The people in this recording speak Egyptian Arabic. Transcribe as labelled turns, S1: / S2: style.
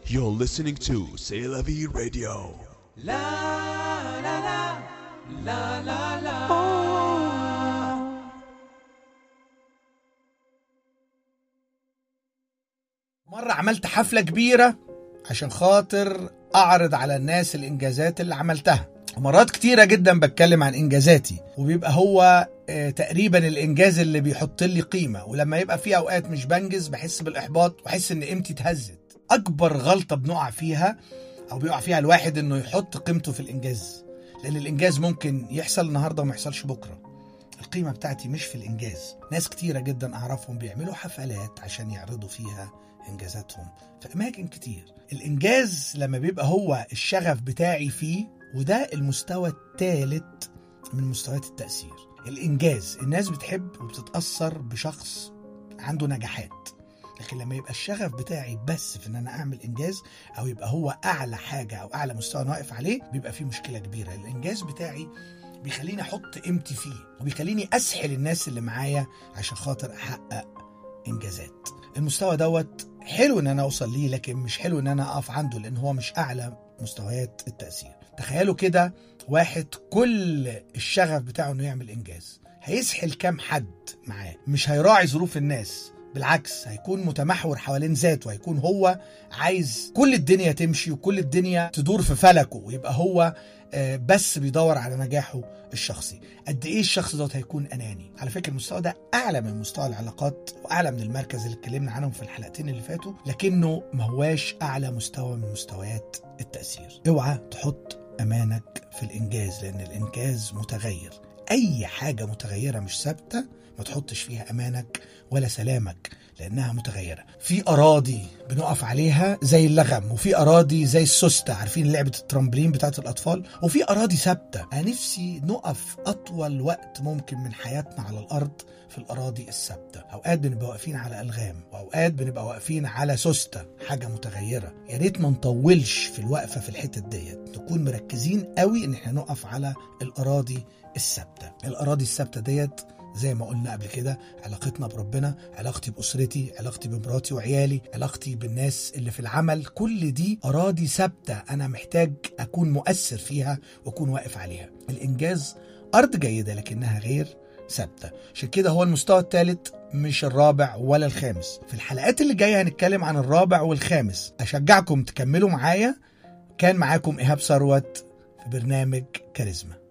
S1: You're listening to C'est la vie radio.
S2: مرة عملت حفلة كبيرة عشان خاطر أعرض على الناس الإنجازات اللي عملتها مرات كتيرة جدا بتكلم عن إنجازاتي وبيبقى هو آه، تقريبا الإنجاز اللي بيحط لي قيمة ولما يبقى في أوقات مش بنجز بحس بالإحباط وأحس إن قيمتي اتهزت أكبر غلطة بنقع فيها أو بيقع فيها الواحد إنه يحط قيمته في الإنجاز لأن الإنجاز ممكن يحصل النهاردة وما يحصلش بكرة القيمة بتاعتي مش في الإنجاز ناس كتيرة جدا أعرفهم بيعملوا حفلات عشان يعرضوا فيها إنجازاتهم في أماكن كتير الإنجاز لما بيبقى هو الشغف بتاعي فيه وده المستوى الثالث من مستويات التأثير الإنجاز الناس بتحب وبتتأثر بشخص عنده نجاحات لكن لما يبقى الشغف بتاعي بس في ان انا اعمل انجاز او يبقى هو اعلى حاجه او اعلى مستوى انا واقف عليه بيبقى فيه مشكله كبيره الانجاز بتاعي بيخليني احط قيمتي فيه وبيخليني اسحل الناس اللي معايا عشان خاطر احقق انجازات المستوى دوت حلو ان انا اوصل ليه لكن مش حلو ان انا اقف عنده لان هو مش اعلى مستويات التاثير تخيلوا كده واحد كل الشغف بتاعه انه يعمل انجاز هيسحل كام حد معاه مش هيراعي ظروف الناس بالعكس هيكون متمحور حوالين ذاته هيكون هو عايز كل الدنيا تمشي وكل الدنيا تدور في فلكه ويبقى هو آه، بس بيدور على نجاحه الشخصي قد ايه الشخص دوت هيكون اناني على فكره المستوى ده اعلى من مستوى العلاقات واعلى من المركز اللي اتكلمنا عنهم في الحلقتين اللي فاتوا لكنه ما هواش اعلى مستوى من مستويات التاثير اوعى تحط امانك في الانجاز لان الانجاز متغير اي حاجه متغيره مش ثابته ما تحطش فيها امانك ولا سلامك لانها متغيره في اراضي بنقف عليها زي اللغم وفي اراضي زي السوسته عارفين لعبه الترامبلين بتاعت الاطفال وفي اراضي ثابته انا نفسي نقف اطول وقت ممكن من حياتنا على الارض في الاراضي الثابته اوقات بنبقى واقفين على الغام واوقات بنبقى واقفين على سوسته حاجه متغيره يا ريت ما نطولش في الوقفه في الحتت ديت نكون مركزين قوي ان احنا نقف على الاراضي الثابته الاراضي الثابته ديت زي ما قلنا قبل كده علاقتنا بربنا علاقتي بأسرتي علاقتي بمراتي وعيالي علاقتي بالناس اللي في العمل كل دي أراضي ثابتة أنا محتاج أكون مؤثر فيها وأكون واقف عليها الإنجاز أرض جيدة لكنها غير ثابتة عشان كده هو المستوى الثالث مش الرابع ولا الخامس في الحلقات اللي جاية هنتكلم عن الرابع والخامس أشجعكم تكملوا معايا كان معاكم إيهاب ثروت في برنامج كاريزما